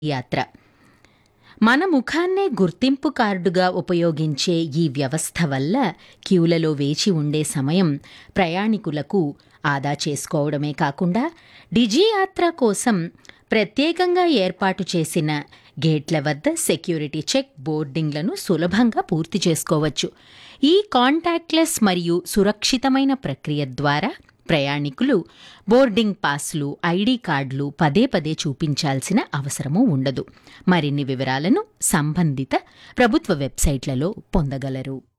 యాత్ర మన ముఖాన్నే గుర్తింపు కార్డుగా ఉపయోగించే ఈ వ్యవస్థ వల్ల క్యూలలో వేచి ఉండే సమయం ప్రయాణికులకు ఆదా చేసుకోవడమే కాకుండా డిజి యాత్ర కోసం ప్రత్యేకంగా ఏర్పాటు చేసిన గేట్ల వద్ద సెక్యూరిటీ చెక్ బోర్డింగ్లను సులభంగా పూర్తి చేసుకోవచ్చు ఈ కాంటాక్ట్లెస్ మరియు సురక్షితమైన ప్రక్రియ ద్వారా ప్రయాణికులు బోర్డింగ్ పాస్లు ఐడి కార్డులు పదే పదే చూపించాల్సిన అవసరమూ ఉండదు మరిన్ని వివరాలను సంబంధిత ప్రభుత్వ వెబ్సైట్లలో పొందగలరు